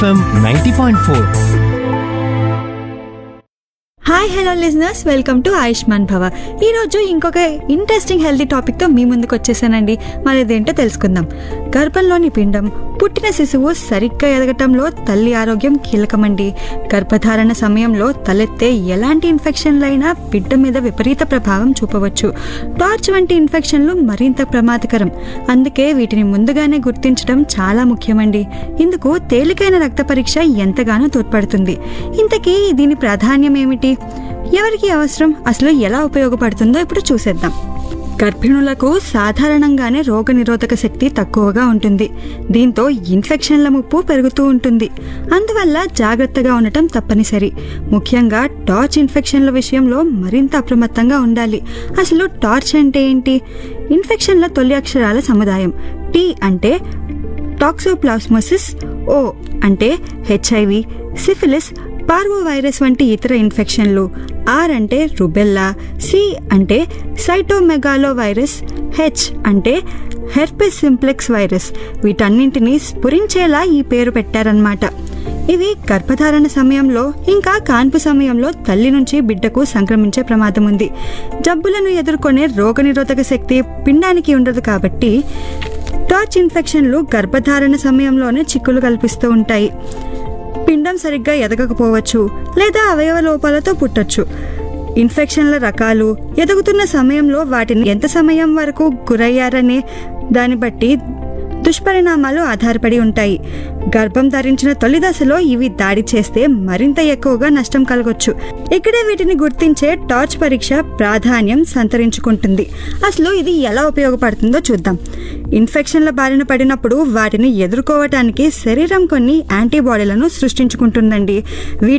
FM ninety point four hi hello listeners welcome to Ayushman Bhava ఈరోజు ఇంకొక interesting healthy టాపిక్తో మీ ముందుకు వచ్చేసానండి మరి అదేంటో తెలుసుకుందాం గర్భంలోని పిండం పుట్టిన శిశువు సరిగ్గా ఎదగటంలో తల్లి ఆరోగ్యం కీలకమండి గర్భధారణ సమయంలో తలెత్తే ఎలాంటి ఇన్ఫెక్షన్లైనా బిడ్డ మీద విపరీత ప్రభావం చూపవచ్చు టార్చ్ వంటి ఇన్ఫెక్షన్లు మరింత ప్రమాదకరం అందుకే వీటిని ముందుగానే గుర్తించడం చాలా ముఖ్యమండి ఇందుకు తేలికైన రక్త పరీక్ష ఎంతగానో తోడ్పడుతుంది ఇంతకీ దీని ప్రాధాన్యం ఏమిటి ఎవరికి అవసరం అసలు ఎలా ఉపయోగపడుతుందో ఇప్పుడు చూసేద్దాం గర్భిణులకు సాధారణంగానే రోగనిరోధక శక్తి తక్కువగా ఉంటుంది దీంతో ఇన్ఫెక్షన్ల ముప్పు పెరుగుతూ ఉంటుంది అందువల్ల జాగ్రత్తగా ఉండటం తప్పనిసరి ముఖ్యంగా టార్చ్ ఇన్ఫెక్షన్ల విషయంలో మరింత అప్రమత్తంగా ఉండాలి అసలు టార్చ్ అంటే ఏంటి ఇన్ఫెక్షన్ల తొలి అక్షరాల సముదాయం టీ అంటే టాక్సోప్లాస్మోసిస్ ఓ అంటే హెచ్ఐవి సిఫిలిస్ పార్వో వైరస్ వంటి ఇతర ఇన్ఫెక్షన్లు ఆర్ అంటే రుబెల్లా సి అంటే సైటోమెగాలో వైరస్ హెచ్ అంటే హెర్పెస్ సింప్లెక్స్ వైరస్ వీటన్నింటినీ స్ఫురించేలా ఈ పేరు పెట్టారన్నమాట ఇవి గర్భధారణ సమయంలో ఇంకా కాన్పు సమయంలో తల్లి నుంచి బిడ్డకు సంక్రమించే ప్రమాదం ఉంది జబ్బులను ఎదుర్కొనే రోగనిరోధక శక్తి పిండానికి ఉండదు కాబట్టి టార్చ్ ఇన్ఫెక్షన్లు గర్భధారణ సమయంలోనే చిక్కులు కల్పిస్తూ ఉంటాయి పిండం సరిగ్గా ఎదగకపోవచ్చు లేదా అవయవ లోపాలతో పుట్టొచ్చు ఇన్ఫెక్షన్ల రకాలు ఎదుగుతున్న సమయంలో వాటిని ఎంత సమయం వరకు గురయ్యారనే దాన్ని బట్టి దుష్పరిణామాలు ఆధారపడి ఉంటాయి గర్భం ధరించిన తొలి దశలో ఇవి దాడి చేస్తే మరింత ఎక్కువగా నష్టం కలగొచ్చు ఇక్కడే వీటిని గుర్తించే టార్చ్ పరీక్ష ప్రాధాన్యం సంతరించుకుంటుంది అసలు ఇది ఎలా ఉపయోగపడుతుందో చూద్దాం ఇన్ఫెక్షన్ల బారిన పడినప్పుడు వాటిని ఎదుర్కోవటానికి శరీరం కొన్ని యాంటీబాడీలను సృష్టించుకుంటుందండి వీటి